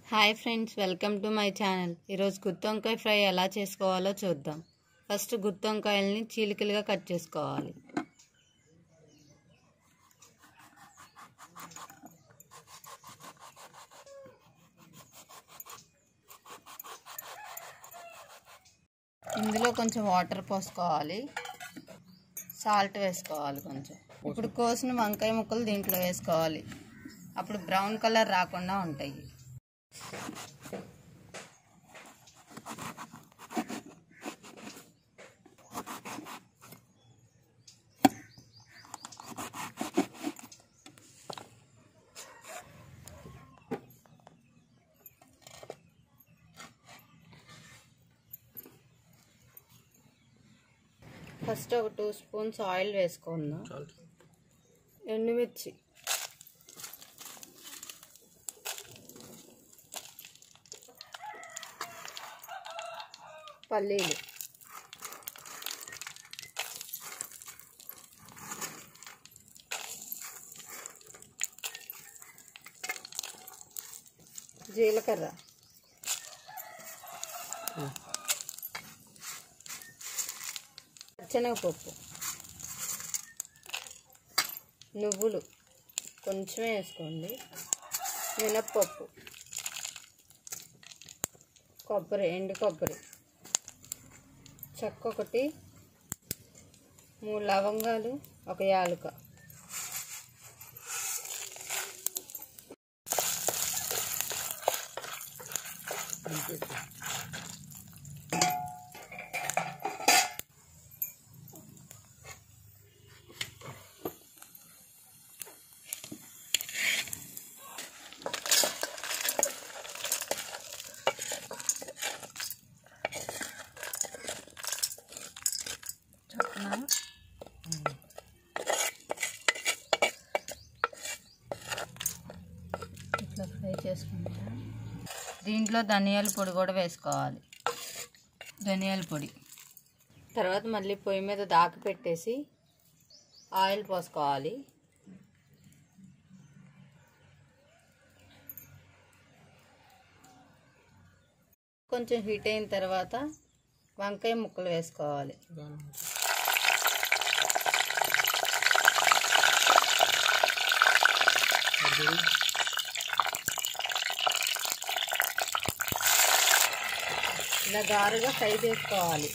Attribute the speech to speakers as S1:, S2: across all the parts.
S1: hi friends welcome to my channel ఈరోజు గుత్తి వంకాయ ఫ్రై ఎలా చేసుకోవాలో చూద్దాం ఫస్ట్ గుత్తి వంకాయల్ని చీలికలుగా కట్ చేసుకోవాలి ఇందులో కొంచెం వాటర్ పోసుకోవాలి సాల్ట్ వేసుకోవాలి కొంచెం ఇప్పుడు కోసిన వంకాయ ముక్కలు దీంట్లో వేసుకోవాలి అప్పుడు బ్రౌన్ కలర్ రాకుండా ఉంటాయి ఫస్ట్ ఒక టూ స్పూన్స్ ఆయిల్ వేసుకుందాం ఎండుమిర్చి పల్లీలు జీలకర్ర పచ్చెనగపప్పు నువ్వులు కొంచెమే వేసుకోండి మినప్పప్పు కొబ్బరి ఎండు కొబ్బరి చెక్క ఒకటి మూడు లవంగాలు ఒక యాలుక ఇట్లా ఫ్రై చేసుకుంటా దీంట్లో ధనియాల పొడి కూడా వేసుకోవాలి ధనియాల పొడి తర్వాత మళ్ళీ పొయ్యి మీద దాక పెట్టేసి ఆయిల్ పోసుకోవాలి కొంచెం హీట్ అయిన తర్వాత వంకాయ ముక్కలు వేసుకోవాలి ఇలా గారుగా ఫ్రై చేసుకోవాలి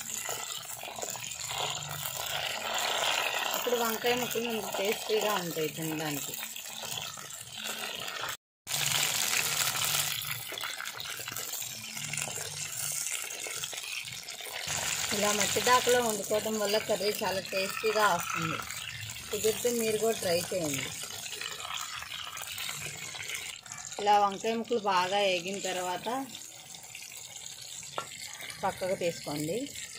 S1: ఇప్పుడు వంకాయ ముక్కలు మనకు టేస్టీగా ఉంటాయి తినడానికి ఇలా మట్టి దాకలో వండుకోవడం వల్ల కర్రీ చాలా టేస్టీగా వస్తుంది కుదిరితే మీరు కూడా ట్రై చేయండి ఇలా వంకాయ ముక్కలు బాగా వేగిన తర్వాత పక్కకు తీసుకోండి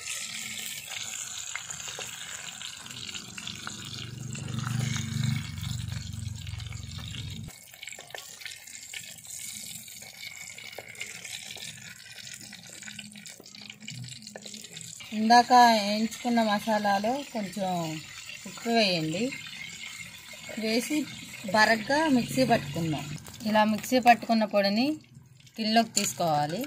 S1: ఇందాక వేయించుకున్న మసాలాలో కొంచెం ఉప్పు వేయండి వేసి బరగ్గా మిక్సీ పట్టుకుందాం ఇలా మిక్సీ పట్టుకున్న పొడిని గిన్నెలోకి తీసుకోవాలి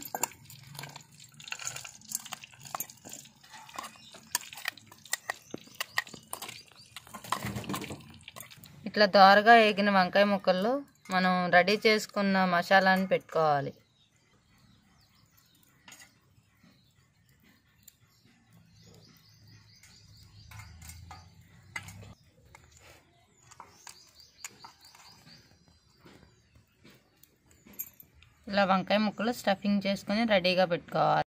S1: ఇట్లా దోరగా వేగిన వంకాయ ముక్కల్లో మనం రెడీ చేసుకున్న మసాలాని పెట్టుకోవాలి ఇలా వంకాయ ముక్కలు స్టఫింగ్ చేసుకొని రెడీగా పెట్టుకోవాలి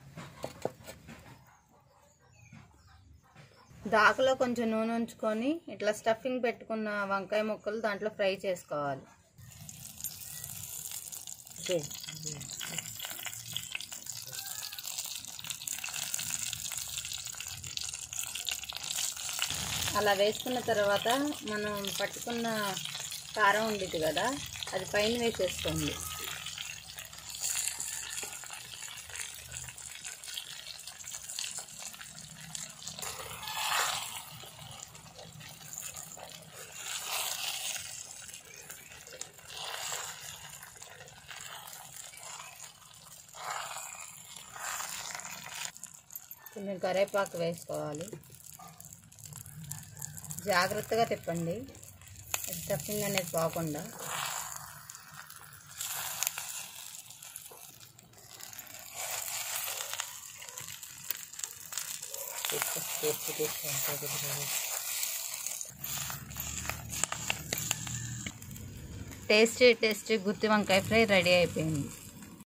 S1: దాకలో కొంచెం నూనె ఉంచుకొని ఇట్లా స్టఫింగ్ పెట్టుకున్న వంకాయ ముక్కలు దాంట్లో ఫ్రై చేసుకోవాలి అలా వేసుకున్న తర్వాత మనం పట్టుకున్న కారం ఉండేది కదా అది పైన వేసేసుకోండి కొంచెం కరివేపాకు వేసుకోవాలి జాగ్రత్తగా తిప్పండి స్టఫింగ్ అనేది పోకుండా టేస్టీ టేస్టీ గుత్తి వంకాయ ఫ్రై రెడీ అయిపోయింది